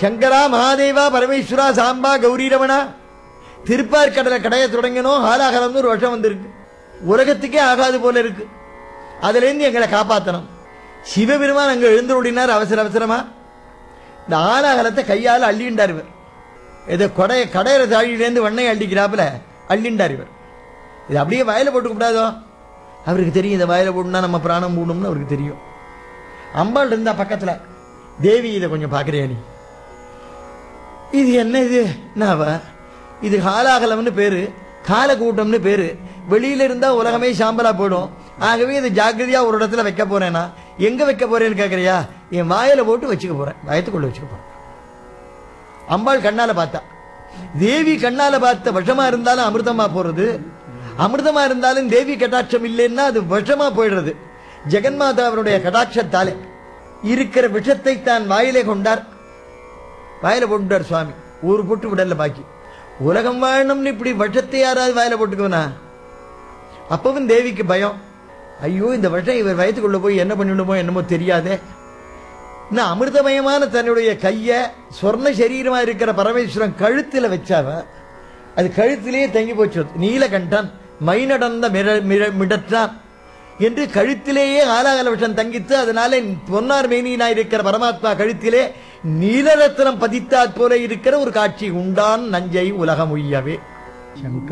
சங்கரா மகாதேவா பரமேஸ்வரா சாம்பா கௌரி ரமணா திருப்பார்கடலை கடையை தொடங்கணும் ஹாலாகலம்னு ஒரு வருஷம் வந்திருக்கு உலகத்துக்கே ஆகாது போல இருக்கு அதுல இருந்து எங்களை காப்பாத்தணும் சிவபெருமான் அங்க எழுந்தருடினார் அவசர அவசரமா இந்த ஆலாகலத்தை கையால் அள்ளிண்டார் இவர் ஏதோ கொடைய கடையிற தாழியிலேருந்து வெண்ணெய் அள்ளிக்கிறாப்புல அள்ளிண்டார் இவர் இது அப்படியே வயல போட்டுக்க கூடாதோ அவருக்கு தெரியும் இந்த வயல போட்டுனா நம்ம பிராணம் போடணும்னு அவருக்கு தெரியும் அம்பாள் இருந்தா பக்கத்துல தேவி இதை கொஞ்சம் பார்க்கறியா நீ இது என்ன இது என்னவா இது காலாகலம்னு பேரு காலக்கூட்டம்னு பேரு வெளியில இருந்தா உலகமே சாம்பலா போயிடும் ஆகவே இது ஜாக்கிரதையா ஒரு இடத்துல வைக்க போறேனா எங்க வைக்க போறேன்னு கேக்குறியா என் வாயில போட்டு வச்சுக்க போறேன் வயத்துக்குள்ள வச்சுக்க போறேன் அம்பாள் கண்ணால பார்த்தா தேவி கண்ணால பார்த்த விஷமா இருந்தாலும் அமிர்தமா போறது அமிர்தமா இருந்தாலும் தேவி கட்டாட்சம் இல்லைன்னா அது விஷமா போயிடுறது ஜெகன்மாதா அவருடைய கடாட்சத்தாலே இருக்கிற விஷத்தை தான் வாயிலே கொண்டார் வாயில போட்டுட்டார் சுவாமி ஒரு பொட்டு விடல பாக்கி உலகம் வாழணும்னு இப்படி விஷத்தை யாராவது வாயில போட்டுக்குவனா அப்பவும் தேவிக்கு பயம் ஐயோ இந்த விஷம் இவர் வயத்துக்குள்ள போய் என்ன பண்ணிடுமோ என்னமோ தெரியாதே இன்னும் அமிர்தமயமான தன்னுடைய கைய சொர்ண சரீரமா இருக்கிற பரமேஸ்வரன் கழுத்துல வச்சாவ அது கழுத்திலேயே தங்கி போச்சு நீலகண்டன் மைநடந்த மிர மிர- மிடற்றான் என்று கழுத்திலேயே ஆலாகல விஷம் தங்கித்து அதனால பொன்னார் மேனியினா இருக்கிற பரமாத்மா கழுத்திலே நீலரத்னம் பதித்தாற் போல இருக்கிற ஒரு காட்சி உண்டான் நஞ்சை உலகம் உய்யவே சங்கர